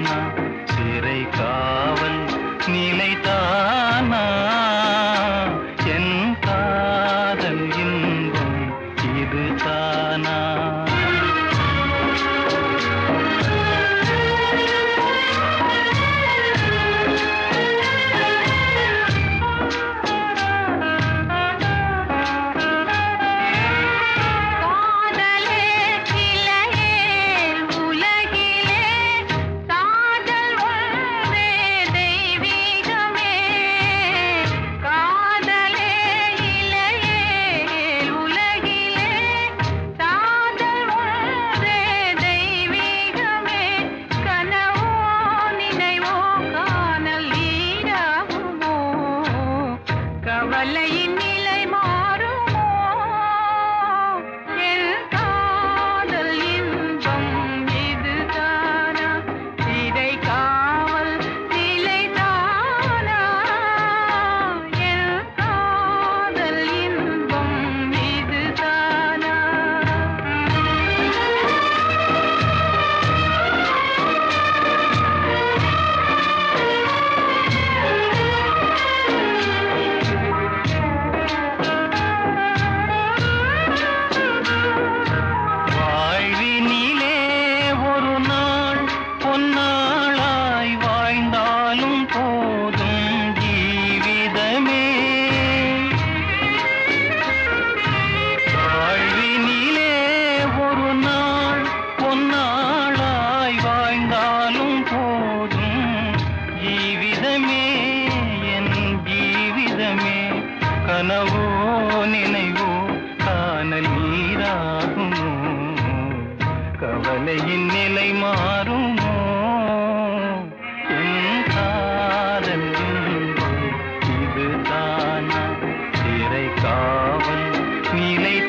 தானா சிறை காவல் நிலைதானா என் காதல் இன்பம் இது தானா காதலே இலையே உலகிலே காதல் ஒன்றே தெய்வீகமே காதலே இலையே உலகிலே காதல் ஒன்றே தெய்வீகமே கனவோ நினைவோ காணல் நீராகுமோ கவலையின் நிலை மாறுமோ என் காதல் இன்பம் இதுதானா இதை காவல் நிலைதானா என் காதல் இன்பம் இதுதானா வாழ்வினிலே ஒரு நாள் பொன்னாளாய் வாழ்ந்தாலும் போதும் ஜீவிதமே வாழ்வினிலே ஒரு நாள் பொன்னாளாய் வாழ்ந்தாலும் போதும் ஜீவிதமே என் ஜீவிதமே கனவோ நினைவோ காணல் நீராகுமோ கவலையின் நிலை மாறுமோ என் காதல் இன்பம் இதுதானா சிறை காவல் நிலை